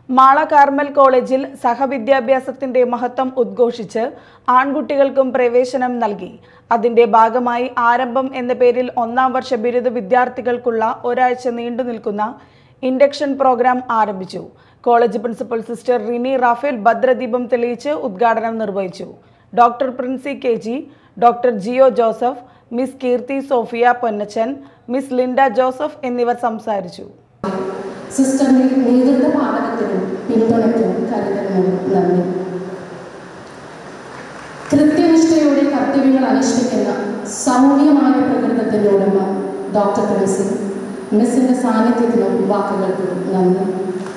Mala Carmel കോളേജിൽ സഹവിദ്യാഭ്യാസത്തിന്റെ മഹത്വം ഉദ്ഘോഷിച്ച് ആൺകുട്ടികൾക്കും പ്രവേശനം നൽകി അതിന്റെ ഭാഗമായി ആരംഭം എന്ന പേരിൽ ഒന്നാം വർഷ ബിരുദ വിദ്യാർത്ഥികൾക്കുള്ള ഒരാഴ്ച നീണ്ടു നിൽക്കുന്ന ഇൻഡക്ഷൻ പ്രോഗ്രാം ആരംഭിച്ചു college principal sister Rini Raphael ഭദ്രദീപം തെളിയിച്ച് ഉദ്ഘാടനം നിർവഹിച്ചു doctor Princy K G doctor Jio Joseph miss Keerthi Sophia Ponnachan miss Linda Joseph എന്നിവർ സംസാരിച്ചു സിസ്റ്ററിന്റെ നേതൃത്വ പാഠകത്തിനും പിന്തുണയ്ക്കും കരുതലിനും നന്ദി കൃത്യനിഷ്ഠയോടെ കർത്തവ്യങ്ങൾ അനുഷ്ഠിക്കുന്ന സൗമ്യമായ പ്രകൃതത്തിന്റെ ഉടമ ഡോക്ടർ പ്രിൻസി മിസ്സിന്റെ സാന്നിധ്യത്തിനും വാക്കുകൾക്കും നന്ദി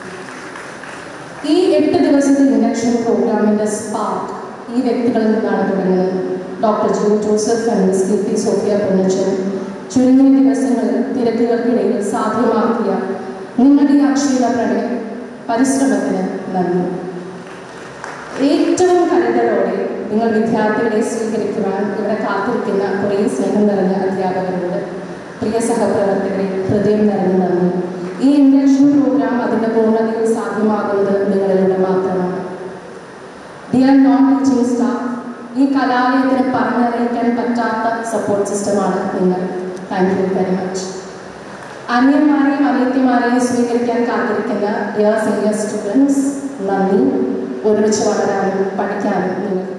ഈ എട്ട് ദിവസത്തെ ഇൻഡക്ഷൻ പ്രോഗ്രാമിന്റെ സ്പാർക്ക് ഈ വ്യക്തികളിൽ നിന്നാണ് തുടങ്ങുന്നത് ഡോക്ടർ ജോ Joseph and miss Keerthi Sophia Ponnachan ചുരുങ്ങിയ ദിവസങ്ങളിൽ തിരക്കുകൾക്കിടയിൽ സാധ്യമാക്കിയ നിങ്ങളുടെ ഈ അക്ഷീണ പ്രണയ പരിശ്രമത്തിന് നന്ദി ഏറ്റവും കരുതലോടെ നിങ്ങൾ വിദ്യാർത്ഥികളെ സ്വീകരിക്കുവാൻ ഇവിടെ കാത്തിരിക്കുന്ന കുറേ സ്നേഹം നിറഞ്ഞ അധ്യാപകരോട് പ്രിയ സഹപ്രവർത്തകരെ ഹൃദയം നിറഞ്ഞ നന്ദി ഈ ഇൻഡക്ഷൻ പ്രോഗ്രാം അതിൻ്റെ പൂർണ്ണതയിൽ സാധ്യമാകുന്നത് നിങ്ങളിലൂടെ മാത്രമാണ് ഡിയർ നോൺ ടീച്ചിങ് സ്റ്റാഫ് ഈ കലാലയത്തിന് പറഞ്ഞറിയിക്കാൻ പറ്റാത്ത സപ്പോർട്ട് സിസ്റ്റമാണ് നിങ്ങൾ താങ്ക് യു വെരി മച്ച് അന്യന്മാരെയും അനിയത്തിമാരെയും സ്വീകരിക്കാൻ കാത്തിരിക്കുന്ന ഡിയർ സീനിയർ സ്റ്റുഡൻസ് നന്ദി ഒരുമിച്ച് വളരാനും പഠിക്കാനും നിങ്ങൾക്ക്